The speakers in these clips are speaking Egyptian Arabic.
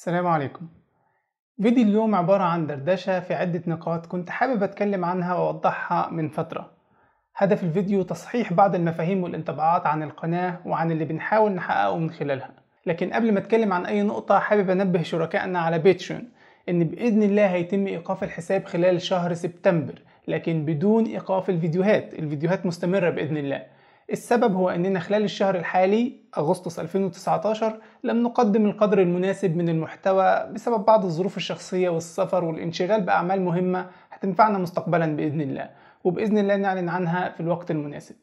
السلام عليكم فيديو اليوم عبارة عن دردشة في عدة نقاط كنت حابب أتكلم عنها وأوضحها من فترة هدف الفيديو تصحيح بعض المفاهيم والانطباعات عن القناة وعن اللي بنحاول نحققه من خلالها لكن قبل ما أتكلم عن أي نقطة حابب أنبه شركائنا على باتريون إن بإذن الله هيتم إيقاف الحساب خلال شهر سبتمبر لكن بدون إيقاف الفيديوهات الفيديوهات مستمرة بإذن الله السبب هو أننا خلال الشهر الحالي أغسطس 2019 لم نقدم القدر المناسب من المحتوى بسبب بعض الظروف الشخصية والسفر والانشغال بأعمال مهمة هتنفعنا مستقبلا بإذن الله وبإذن الله نعلن عنها في الوقت المناسب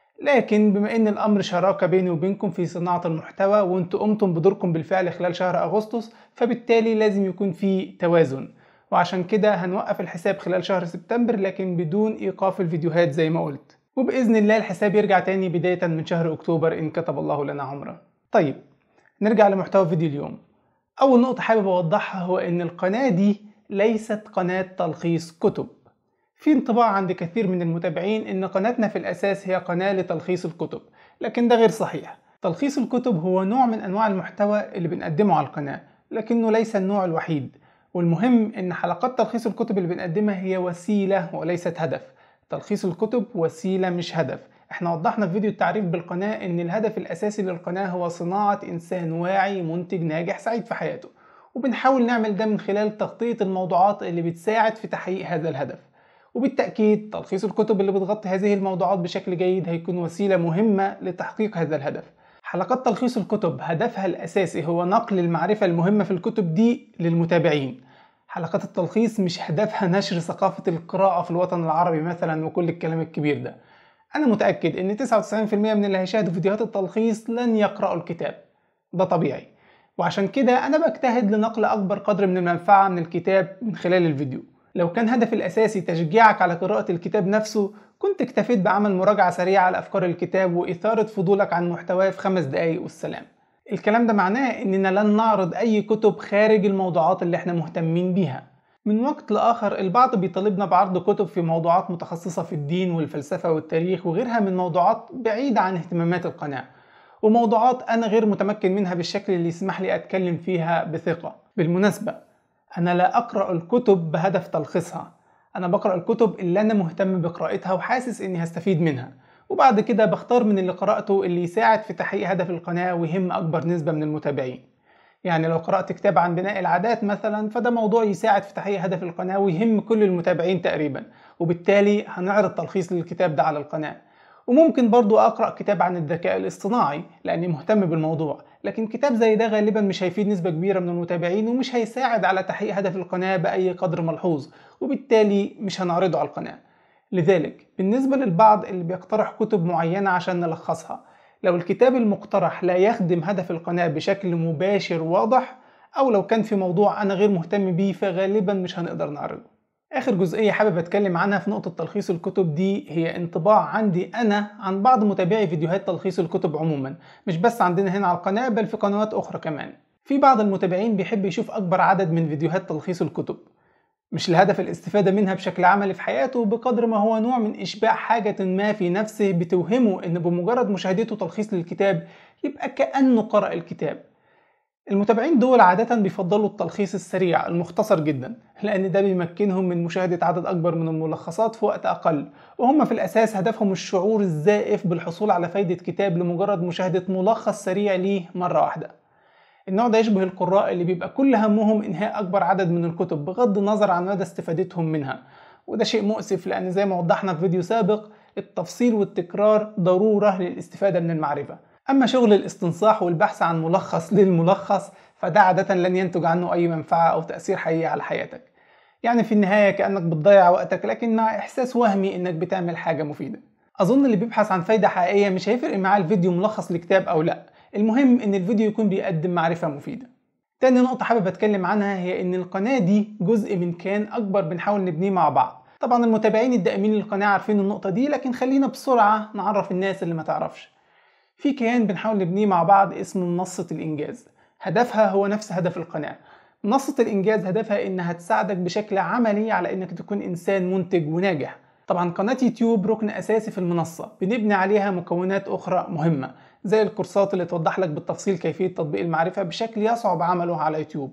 لكن بما ان الامر شراكه بيني وبينكم في صناعه المحتوى وانتم قمتم بدوركم بالفعل خلال شهر اغسطس فبالتالي لازم يكون في توازن وعشان كده هنوقف الحساب خلال شهر سبتمبر لكن بدون ايقاف الفيديوهات زي ما قلت وباذن الله الحساب يرجع تاني بدايه من شهر اكتوبر ان كتب الله لنا عمره طيب نرجع لمحتوى فيديو اليوم اول نقطه حابب اوضحها هو ان القناه دي ليست قناه تلخيص كتب في انطباع عند كثير من المتابعين ان قناتنا في الاساس هي قناه لتلخيص الكتب لكن ده غير صحيح تلخيص الكتب هو نوع من انواع المحتوى اللي بنقدمه على القناه لكنه ليس النوع الوحيد والمهم ان حلقات تلخيص الكتب اللي بنقدمها هي وسيله وليست هدف تلخيص الكتب وسيله مش هدف احنا وضحنا في فيديو التعريف بالقناه ان الهدف الاساسي للقناه هو صناعه انسان واعي منتج ناجح سعيد في حياته وبنحاول نعمل ده من خلال تغطيه الموضوعات اللي بتساعد في تحقيق هذا الهدف وبالتأكيد تلخيص الكتب اللي بتغطي هذه الموضوعات بشكل جيد هيكون وسيلة مهمة لتحقيق هذا الهدف حلقات تلخيص الكتب هدفها الأساسي هو نقل المعرفة المهمة في الكتب دي للمتابعين حلقات التلخيص مش هدفها نشر ثقافة القراءة في الوطن العربي مثلا وكل الكلام الكبير ده أنا متأكد إن 99% من اللي هيشاهدوا فيديوهات التلخيص لن يقرأوا الكتاب ده طبيعي وعشان كده أنا بجتهد لنقل أكبر قدر من المنفعة من الكتاب من خلال الفيديو لو كان هدفي الأساسي تشجيعك على قراءة الكتاب نفسه كنت اكتفيت بعمل مراجعة سريعة على أفكار الكتاب وإثارة فضولك عن محتواه في خمس دقايق والسلام الكلام ده معناه إننا لن نعرض أي كتب خارج الموضوعات اللي احنا مهتمين بيها من وقت لآخر البعض بيطالبنا بعرض كتب في موضوعات متخصصة في الدين والفلسفة والتاريخ وغيرها من موضوعات بعيدة عن اهتمامات القناة وموضوعات أنا غير متمكن منها بالشكل اللي يسمح لي أتكلم فيها بثقة بالمناسبة أنا لا أقرأ الكتب بهدف تلخيصها أنا بقرأ الكتب اللي أنا مهتم بقراءتها وحاسس إني هستفيد منها وبعد كده بختار من اللي قرأته اللي يساعد في تحقيق هدف القناة ويهم أكبر نسبة من المتابعين يعني لو قرأت كتاب عن بناء العادات مثلا فده موضوع يساعد في تحقيق هدف القناة ويهم كل المتابعين تقريبا وبالتالي هنعرض تلخيص للكتاب ده على القناة وممكن برضو أقرأ كتاب عن الذكاء الاصطناعي لأني مهتم بالموضوع لكن كتاب زي ده غالبا مش هيفيد نسبة كبيرة من المتابعين ومش هيساعد على تحقيق هدف القناة بأي قدر ملحوظ وبالتالي مش هنعرضه على القناة لذلك بالنسبة للبعض اللي بيقترح كتب معينة عشان نلخصها لو الكتاب المقترح لا يخدم هدف القناة بشكل مباشر واضح أو لو كان في موضوع أنا غير مهتم بيه فغالبا مش هنقدر نعرضه آخر جزئية حابب أتكلم عنها في نقطة تلخيص الكتب دي هي انطباع عندي أنا عن بعض متابعي فيديوهات تلخيص الكتب عموما مش بس عندنا هنا على القناة بل في قنوات أخرى كمان في بعض المتابعين بيحب يشوف أكبر عدد من فيديوهات تلخيص الكتب مش الهدف الاستفادة منها بشكل عملي في حياته بقدر ما هو نوع من إشباع حاجة ما في نفسه بتوهمه إن بمجرد مشاهدته تلخيص للكتاب يبقى كأنه قرأ الكتاب المتابعين دول عادة بيفضلوا التلخيص السريع المختصر جدا لأن ده بيمكنهم من مشاهدة عدد أكبر من الملخصات في وقت أقل وهم في الأساس هدفهم الشعور الزائف بالحصول على فايدة كتاب لمجرد مشاهدة ملخص سريع ليه مرة واحدة النوع ده يشبه القراء اللي بيبقى كل همهم إنهاء أكبر عدد من الكتب بغض النظر عن مدى استفادتهم منها وده شيء مؤسف لأن زي ما وضحنا في فيديو سابق التفصيل والتكرار ضرورة للاستفادة من المعرفة أما شغل الاستنصاح والبحث عن ملخص للملخص فده عادة لن ينتج عنه أي منفعة أو تأثير حقيقي على حياتك يعني في النهاية كأنك بتضيع وقتك لكن مع إحساس وهمي إنك بتعمل حاجة مفيدة أظن اللي بيبحث عن فايدة حقيقية مش هيفرق معاه الفيديو ملخص لكتاب أو لأ المهم إن الفيديو يكون بيقدم معرفة مفيدة تاني نقطة حابب أتكلم عنها هي إن القناة دي جزء من كيان أكبر بنحاول نبنيه مع بعض طبعا المتابعين الدائمين للقناة عارفين النقطة دي لكن خلينا بسرعة نعرف الناس اللي ما تعرفش في كيان بنحاول نبنيه مع بعض اسمه منصة الإنجاز هدفها هو نفس هدف القناة منصة الإنجاز هدفها إنها تساعدك بشكل عملي على إنك تكون إنسان منتج وناجح طبعا قناة يوتيوب ركن أساسي في المنصة بنبني عليها مكونات أخرى مهمة زي الكورسات اللي توضح لك بالتفصيل كيفية تطبيق المعرفة بشكل يصعب عمله على يوتيوب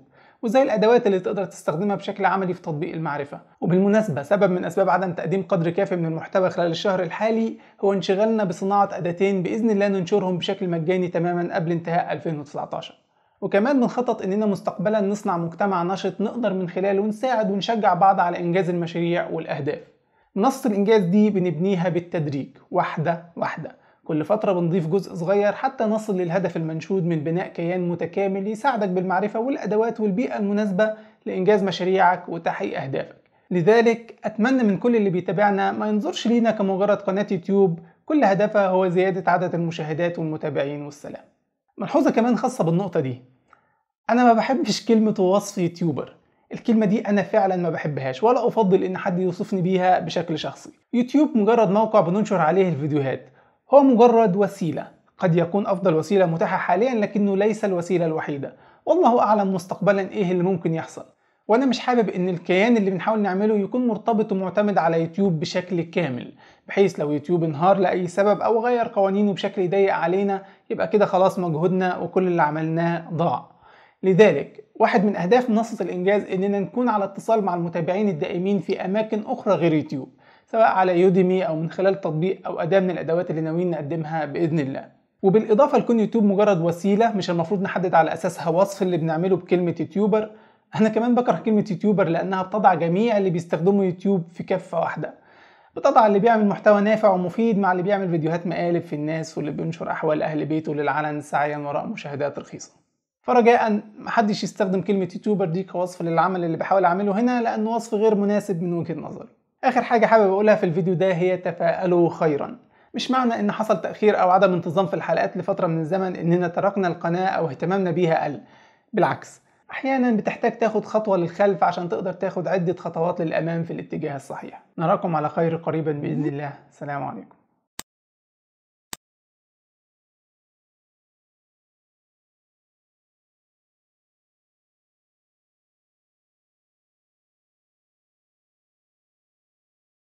وزي الادوات اللي تقدر تستخدمها بشكل عملي في تطبيق المعرفه وبالمناسبه سبب من اسباب عدم تقديم قدر كافي من المحتوى خلال الشهر الحالي هو انشغالنا بصناعه اداتين باذن الله ننشرهم بشكل مجاني تماما قبل انتهاء 2019 وكمان بنخطط اننا مستقبلا نصنع مجتمع نشط نقدر من خلاله نساعد ونشجع بعض على انجاز المشاريع والاهداف منصة الانجاز دي بنبنيها بالتدريج واحدة واحدة كل فترة بنضيف جزء صغير حتى نصل للهدف المنشود من بناء كيان متكامل يساعدك بالمعرفة والأدوات والبيئة المناسبة لإنجاز مشاريعك وتحقيق أهدافك لذلك أتمنى من كل اللي بيتابعنا ما ينظرش لينا كمجرد قناة يوتيوب كل هدفها هو زيادة عدد المشاهدات والمتابعين والسلام ملحوظة كمان خاصة بالنقطة دي أنا ما بحبش كلمة وصف يوتيوبر الكلمة دي أنا فعلا ما بحبهاش ولا أفضل إن حد يوصفني بيها بشكل شخصي يوتيوب مجرد موقع بننشر عليه الفيديوهات هو مجرد وسيلة قد يكون أفضل وسيلة متاحة حاليا لكنه ليس الوسيلة الوحيدة والله أعلم مستقبلا إيه اللي ممكن يحصل وانا مش حابب ان الكيان اللي بنحاول نعمله يكون مرتبط ومعتمد على يوتيوب بشكل كامل بحيث لو يوتيوب انهار لاي سبب او غير قوانينه بشكل يضيق علينا يبقى كده خلاص مجهودنا وكل اللي عملناه ضاع لذلك واحد من اهداف منصه الانجاز اننا نكون على اتصال مع المتابعين الدائمين في اماكن اخرى غير يوتيوب سواء على يوديمي او من خلال تطبيق او اداه من الادوات اللي ناويين نقدمها باذن الله وبالاضافه لكون يوتيوب مجرد وسيله مش المفروض نحدد على اساسها وصف اللي بنعمله بكلمه يوتيوبر انا كمان بكره كلمه يوتيوبر لانها بتضع جميع اللي بيستخدموا يوتيوب في كفه واحده بتضع اللي بيعمل محتوى نافع ومفيد مع اللي بيعمل فيديوهات مقالب في الناس واللي بينشر احوال اهل بيته للعلن سعيا وراء مشاهدات رخيصه فرجاء محدش يستخدم كلمة يوتيوبر دي كوصف للعمل اللي بحاول اعمله هنا لانه وصف غير مناسب من وجهة نظري اخر حاجة حابب اقولها في الفيديو ده هي تفاءلوا خيرا مش معنى ان حصل تأخير او عدم انتظام في الحلقات لفترة من الزمن اننا تركنا القناة او اهتمامنا بيها قل بالعكس احيانا بتحتاج تاخد خطوة للخلف عشان تقدر تاخد عدة خطوات للامام في الاتجاه الصحيح نراكم على خير قريبا باذن الله سلام عليكم